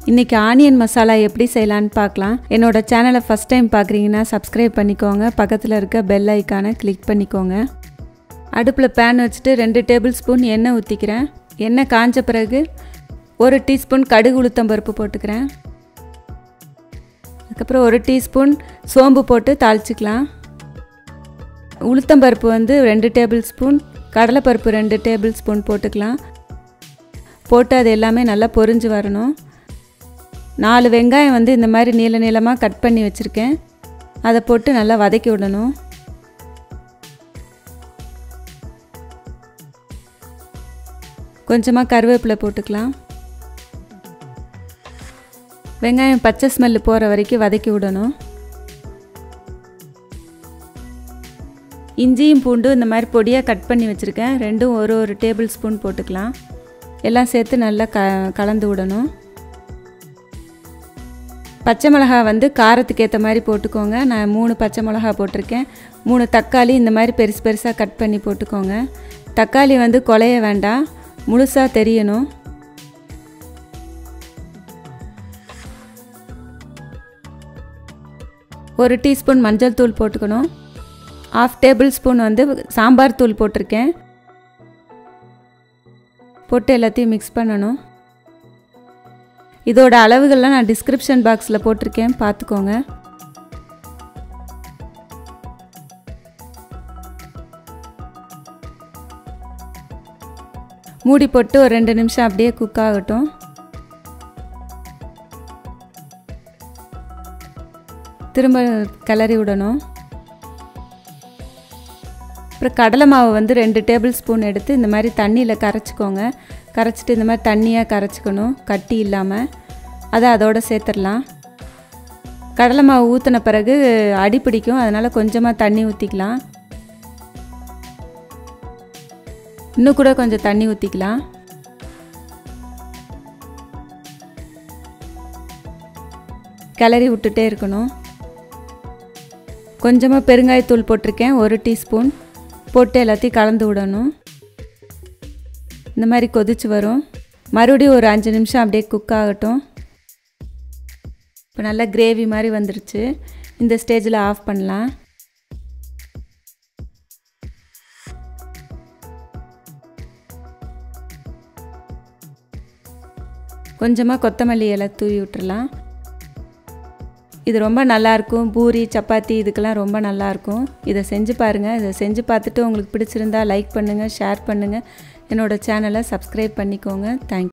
இன்றைக்கி ஆனியன் மசாலா எப்படி செய்யலான்னு பார்க்கலாம் என்னோட சேனலை ஃபஸ்ட் டைம் பார்க்குறீங்கன்னா சப்ஸ்கிரைப் பண்ணிக்கோங்க பக்கத்தில் இருக்க பெல் ஐக்கானை கிளிக் பண்ணிக்கோங்க அடுப்பில் பேன் வச்சுட்டு ரெண்டு டேபிள் ஸ்பூன் எண்ணெய் ஊற்றிக்கிறேன் எண்ணெய் காஞ்ச பிறகு ஒரு டீஸ்பூன் கடுகு உளுத்தம் பருப்பு போட்டுக்கிறேன் அதுக்கப்புறம் ஒரு டீஸ்பூன் சோம்பு போட்டு தாளிச்சிக்கலாம் உளுத்தம்பருப்பு வந்து ரெண்டு டேபிள் ஸ்பூன் கடலைப்பருப்பு ரெண்டு டேபிள் ஸ்பூன் போட்டுக்கலாம் போட்டு அது எல்லாமே நல்லா பொரிஞ்சு வரணும் நாலு வெங்காயம் வந்து இந்த மாதிரி நீள நீளமாக கட் பண்ணி வச்சுருக்கேன் அதை போட்டு நல்லா வதக்கி விடணும் கொஞ்சமாக கருவேப்பிலை போட்டுக்கலாம் வெங்காயம் பச்சை ஸ்மெல்லு போகிற வரைக்கும் வதக்கி விடணும் இஞ்சியும் பூண்டு இந்த மாதிரி பொடியாக கட் பண்ணி வச்சுருக்கேன் ரெண்டும் ஒரு ஒரு டேபிள் ஸ்பூன் போட்டுக்கலாம் எல்லாம் சேர்த்து நல்லா க கலந்து விடணும் பச்சை மிளகா வந்து காரத்துக்கு ஏற்ற மாதிரி போட்டுக்கோங்க நான் மூணு பச்சை மிளகா போட்டிருக்கேன் மூணு தக்காளி இந்த மாதிரி பெருசு பெருசாக கட் பண்ணி போட்டுக்கோங்க தக்காளி வந்து குலைய வேண்டாம் முழுசாக தெரியணும் ஒரு டீஸ்பூன் மஞ்சள் தூள் போட்டுக்கணும் ஆஃப் டேபிள் ஸ்பூன் வந்து சாம்பார் தூள் போட்டிருக்கேன் போட்டு எல்லாத்தையும் மிக்ஸ் பண்ணணும் இதோட அளவுகள்லாம் நான் டிஸ்கிரிப்ஷன் பாக்ஸில் போட்டிருக்கேன் பார்த்துக்கோங்க மூடி போட்டு ஒரு ரெண்டு நிமிஷம் அப்படியே குக் ஆகட்டும் திரும்ப கிளறி விடணும் அப்புறம் கடலை மாவு வந்து ரெண்டு டேபிள் ஸ்பூன் எடுத்து இந்த மாதிரி தண்ணியில் கரைச்சிக்கோங்க கரைச்சிட்டு இந்த மாதிரி தண்ணியாக கரைச்சிக்கணும் கட்டி இல்லாமல் அதை அதோடு சேர்த்துடலாம் கடலை மாவு ஊற்றின பிறகு அடி பிடிக்கும் அதனால் கொஞ்சமாக தண்ணி ஊற்றிக்கலாம் இன்னும் கூட கொஞ்சம் தண்ணி ஊற்றிக்கலாம் கிளறி விட்டுட்டே இருக்கணும் கொஞ்சமாக பெருங்காயத்தூள் போட்டிருக்கேன் ஒரு டீஸ்பூன் போட்டு எல்லாத்தையும் கலந்து விடணும் இந்த மாதிரி கொதிச்சு வரும் மறுபடியும் ஒரு அஞ்சு நிமிஷம் அப்படியே குக் ஆகட்டும் இப்போ நல்லா கிரேவி மாதிரி வந்துருச்சு இந்த ஸ்டேஜில் ஆஃப் பண்ணலாம் கொஞ்சமாக கொத்தமல்லி இலை தூவி விட்டுறலாம் இது ரொம்ப நல்லாயிருக்கும் பூரி சப்பாத்தி இதுக்கெல்லாம் ரொம்ப நல்லாயிருக்கும் இதை செஞ்சு பாருங்கள் இதை செஞ்சு பார்த்துட்டு உங்களுக்கு பிடிச்சிருந்தா லைக் பண்ணுங்கள் ஷேர் பண்ணுங்கள் என்னோடய சேனலை சப்ஸ்கிரைப் பண்ணிக்கோங்க தேங்க்யூ